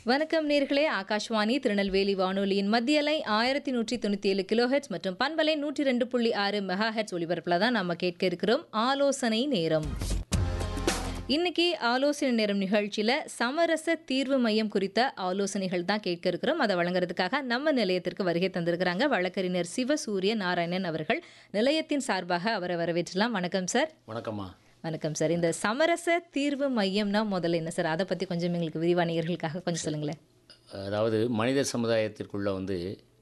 வணக்கம் நேர்களே ஆகாஷ்வாணி திருநெல்வேலி வானொலியின் மத்தியலை ஆயிரத்தி நூற்றி தொண்ணூற்றி ஏழு கிலோஹெட்ஸ் மற்றும் பண்பலை நூற்றி ரெண்டு புள்ளி ஆறு மெகா ஹெட்ஸ் ஒலிபரப்பில் தான் நம்ம கேட்க இருக்கிறோம் ஆலோசனை நேரம் இன்னைக்கு ஆலோசனை நேரம் நிகழ்ச்சியில் சமரச தீர்வு மையம் குறித்த ஆலோசனைகள் தான் கேட்க இருக்கிறோம் அதை வழங்குறதுக்காக நம்ம நிலையத்திற்கு வருகை தந்திருக்கிறாங்க வழக்கறிஞர் சிவசூரிய நாராயணன் அவர்கள் நிலையத்தின் சார்பாக அவரை வரவேற்றலாம் வணக்கம் சார் வணக்கம்மா வணக்கம் சார் இந்த சமரச தீர்வு மையம்னா முதல்ல என்ன சார் அதை பற்றி கொஞ்சம் எங்களுக்கு விரிவானியர்களுக்காக கொஞ்சம் சொல்லுங்களேன் அதாவது மனித சமுதாயத்திற்குள்ளே வந்து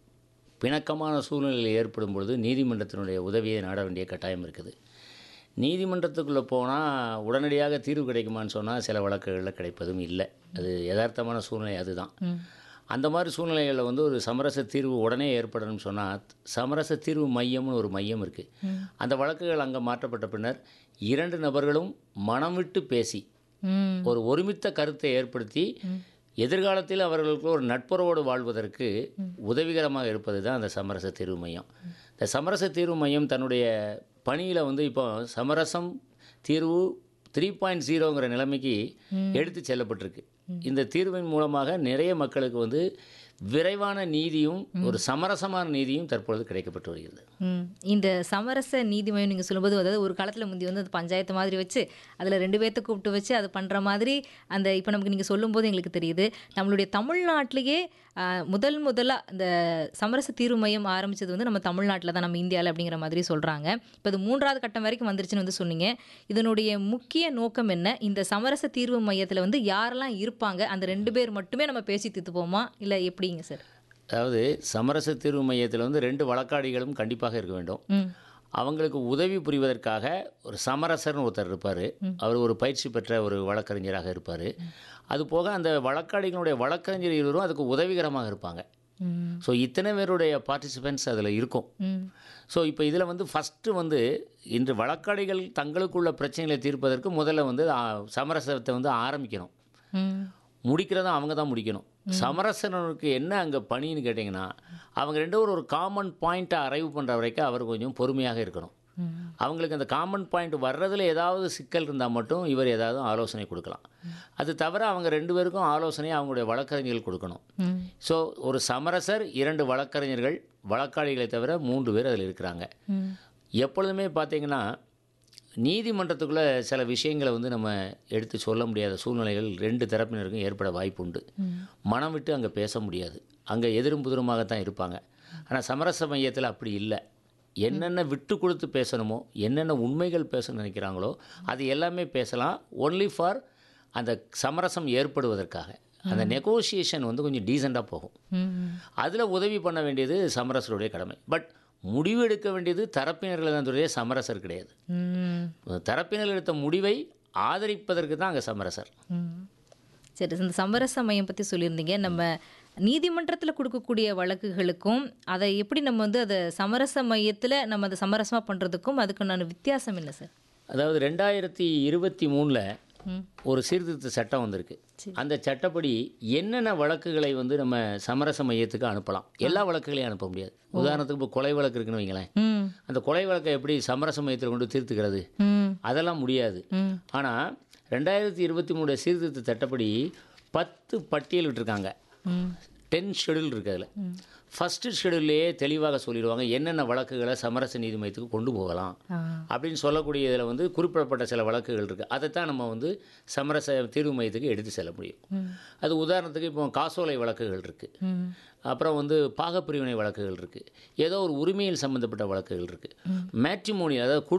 பிணக்கமான சூழ்நிலை ஏற்படும் பொழுது நீதிமன்றத்தினுடைய உதவியை நாட வேண்டிய கட்டாயம் இருக்குது நீதிமன்றத்துக்குள்ளே போனால் உடனடியாக தீர்வு கிடைக்குமான்னு சொன்னால் சில வழக்குகளில் கிடைப்பதும் இல்லை அது யதார்த்தமான சூழ்நிலை அதுதான் அந்த மாதிரி சூழ்நிலைகளில் வந்து ஒரு சமரச தீர்வு உடனே ஏற்படணும்னு சொன்னால் சமரச தீர்வு மையம்னு ஒரு மையம் இருக்குது அந்த வழக்குகள் அங்கே மாற்றப்பட்ட பின்னர் இரண்டு நபர்களும் மனம் விட்டு பேசி ம் ஒரு ஒருமித்த கருத்தை ஏற்படுத்தி எதிர்காலத்தில் அவர்களுக்கு ஒரு நட்புறவோடு வாழ்வதற்கு உதவிகரமாக இருப்பது தான் அந்த சமரச தீர்வு மையம் இந்த சமரச தீர்வு மையம் தன்னுடைய பணியில் வந்து இப்போ சமரசம் தீர்வு த்ரீ பாயிண்ட் ஜீரோங்கிற நிலைமைக்கு எடுத்து செல்லப்பட்டிருக்கு இந்த தீர்வின் மூலமாக நிறைய மக்களுக்கு வந்து விரைவான நீதியும் ஒரு சமரசமான நீதியும் தற்பொழுது கிடைக்கப்பட்டு வருகிறது ம். இந்த சமரச நீதிமயம் நீங்கள் சொல்லும்போது அதாவது ஒரு காலத்தில் முந்தி வந்து அந்த பஞ்சாயத்து மாதிரி வச்சு அதில் ரெண்டு பேர்த்த கூப்பிட்டு வச்சு அது பண்ணுற மாதிரி அந்த இப்போ நமக்கு நீங்கள் சொல்லும்போது எங்களுக்கு தெரியுது நம்மளுடைய தமிழ்நாட்டிலேயே ஆ, முதல் முதலாக இந்த சமரச தீர்வு மையம் ஆரம்பிச்சது வந்து நம்ம தமிழ்நாட்டில் தான் நம்ம இந்தியாவில் அப்படிங்கிற மாதிரி சொல்கிறாங்க இப்போ இது மூன்றாவது கட்டம் வரைக்கும் வந்துருச்சுன்னு வந்து சொன்னீங்க இதனுடைய முக்கிய நோக்கம் என்ன இந்த சமரச தீர்வு மையத்தில் வந்து யாரெல்லாம் இருப்பாங்க அந்த ரெண்டு பேர் மட்டுமே நம்ம பேசி தீர்த்துப்போமா இல்லை எப்படிங்க சார் அதாவது சமரச தீர்வு மையத்தில் வந்து ரெண்டு வழக்காடிகளும் கண்டிப்பாக இருக்க வேண்டும் ம் அவங்களுக்கு உதவி புரிவதற்காக ஒரு சமரசர்னு ஒருத்தர் இருப்பார் அவர் ஒரு பயிற்சி பெற்ற ஒரு வழக்கறிஞராக இருப்பார் அது போக அந்த வழக்காடிகளுடைய வழக்கறிஞர் இருவரும் அதுக்கு உதவிகரமாக இருப்பாங்க ம் ஸோ இத்தனை பேருடைய பார்ட்டிசிபென்ட்ஸ் அதில் இருக்கும் ம் ஸோ இப்போ இதில் வந்து ஃபஸ்ட்டு வந்து இன்று வழக்காடிகள் தங்களுக்குள்ள பிரச்சனைகளை தீர்ப்பதற்கு முதல்ல வந்து ஆ, சமரசத்தை வந்து ஆரம்பிக்கணும் ம் முடிக்கிறதும் அவங்க தான் முடிக்கணும் சமரசனுக்கு என்ன அங்கே பணின்னு கேட்டிங்கன்னா அவங்க ரெண்டு பேரும் ஒரு காமன் பாயிண்ட்டை அரைவ் பண்ணுற வரைக்கும் அவர் கொஞ்சம் பொறுமையாக இருக்கணும் ம் அவங்களுக்கு அந்த காமன் பாயிண்ட் வர்றதுல ஏதாவது சிக்கல் இருந்தால் மட்டும் இவர் ஏதாவது ஆலோசனை கொடுக்கலாம் அது தவிர அவங்க ரெண்டு பேருக்கும் ஆலோசனை அவங்களுடைய வழக்கறிஞர்கள் கொடுக்கணும் ம் ஸோ ஒரு சமரசர் இரண்டு வழக்கறிஞர்கள் வழக்காளிகளை தவிர மூன்று பேர் அதில் இருக்கிறாங்க ம் எப்பொழுதுமே பார்த்தீங்கன்னா நீதிமன்றத்துக்குள்ளே சில விஷயங்களை வந்து நம்ம எடுத்து சொல்ல முடியாத சூழ்நிலைகள் ரெண்டு தரப்பினருக்கும் ஏற்பட வாய்ப்பு உண்டு மனம் விட்டு அங்கே பேச முடியாது அங்கே எதிரும் புதிருமாகத்தான் இருப்பாங்க ஆனால் சமரச மையத்தில் அப்படி இல்லை என்னென்ன விட்டு கொடுத்து பேசணுமோ என்னென்ன உண்மைகள் பேச நினைக்கிறாங்களோ அது எல்லாமே பேசலாம் ஒன்லி ஃபார் அந்த சமரசம் ஏற்படுவதற்காக அந்த நெகோசியேஷன் வந்து கொஞ்சம் டீசெண்டாக போகும் ம் அதில் உதவி பண்ண வேண்டியது சமரசருடைய கடமை பட் முடிவு எடுக்க வேண்டியது தரப்பினர்கள் தான் சமரசர் கிடையாது ம் தரப்பினர் எடுத்த முடிவை ஆதரிப்பதற்கு தான் அங்கே சமரசர் ம். சரி இந்த சமரச மையம் பற்றி சொல்லியிருந்தீங்க நம்ம நீதிமன்றத்தில் கொடுக்கக்கூடிய வழக்குகளுக்கும் அதை எப்படி நம்ம வந்து அதை சமரச மையத்தில் நம்ம அதை சமரசமாக பண்ணுறதுக்கும் அதுக்குண்டான வித்தியாசம் என்ன சார் அதாவது ரெண்டாயிரத்தி இருபத்தி மூணில் ம் ஒரு சீர்திருத்த சட்டம் வந்திருக்கு அந்த சட்டப்படி என்னென்ன வழக்குகளை வந்து நம்ம சமரச மையத்துக்கு அனுப்பலாம் எல்லா வழக்குகளையும் அனுப்ப முடியாது உதாரணத்துக்கு இப்போ கொலை வழக்கு இருக்குன்னு வைங்களேன் ம் அந்த கொலை வழக்கை எப்படி சமரச மையத்தில் கொண்டு தீர்த்துக்கிறது ம் அதெல்லாம் முடியாது ம் ஆனால் ரெண்டாயிரத்தி இருபத்தி மூணு சீர்திருத்த சட்டப்படி பத்து பட்டியல் விட்டுருக்காங்க ம் டென் ஷெடியூல் இருக்குது அதில் ஃபஸ்ட்டு ஷெடியூல்லையே தெளிவாக சொல்லிடுவாங்க என்னென்ன வழக்குகளை சமரச நீதிமன்றத்துக்கு கொண்டு போகலாம் ஆ அப்படின்னு சொல்லக்கூடிய இதில் வந்து குறிப்பிடப்பட்ட சில வழக்குகள் இருக்குது அதைத்தான் நம்ம வந்து சமரச தீர்வு மையத்துக்கு எடுத்து செல்ல முடியும் அது உதாரணத்துக்கு இப்போ காசோலை வழக்குகள் இருக்குது ம் அப்புறம் வந்து பாகப்பிரிவினை வழக்குகள் இருக்குது ஏதோ ஒரு உரிமையில் சம்மந்தப்பட்ட வழக்குகள் இருக்குது மேட்ரிமோனி அதாவது குடும்ப